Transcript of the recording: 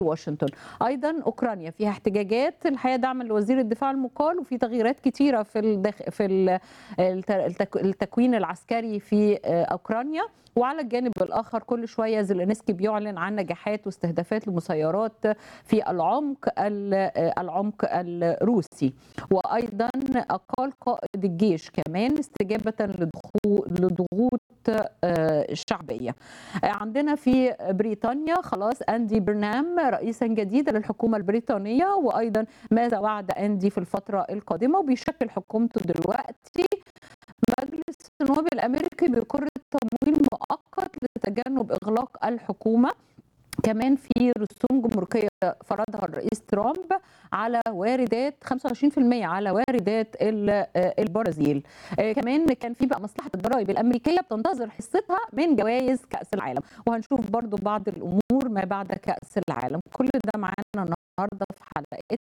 واشنطن ايضا اوكرانيا فيها احتجاجات الحقيقه دعما لوزير الدفاع المقال وفي تغييرات كتيره في الدخ... في ال- الت- التك... التكوين العسكري في آه، اوكرانيا وعلى الجانب الاخر كل شويه زيلينسكي بيعلن عن نجاحات واستهدافات لمسيرات في العمق ال- آه، العمق الروسي وايضا اقال قائد الجيش كمان استجابه لضغو- لضغوط آه، الشعبيه عندنا في بريطانيا خلاص اندي برنام رئيسا جديدا للحكومه البريطانيه وايضا ماذا وعد اندي في الفتره القادمه وبيشكل حكومته دلوقتي مجلس النواب الامريكي بيقر تمويل مؤقت لتجنب اغلاق الحكومه كمان في رسوم جمركيه فرضها الرئيس ترامب على واردات 25% على واردات ال- آه، البرازيل آه، كمان كان في بقى مصلحه الضرائب الامريكيه بتنتظر حصتها من جوائز كاس العالم وهنشوف برضو بعض الامور ما بعد كاس العالم كل ده معانا النهارده في حلقتنا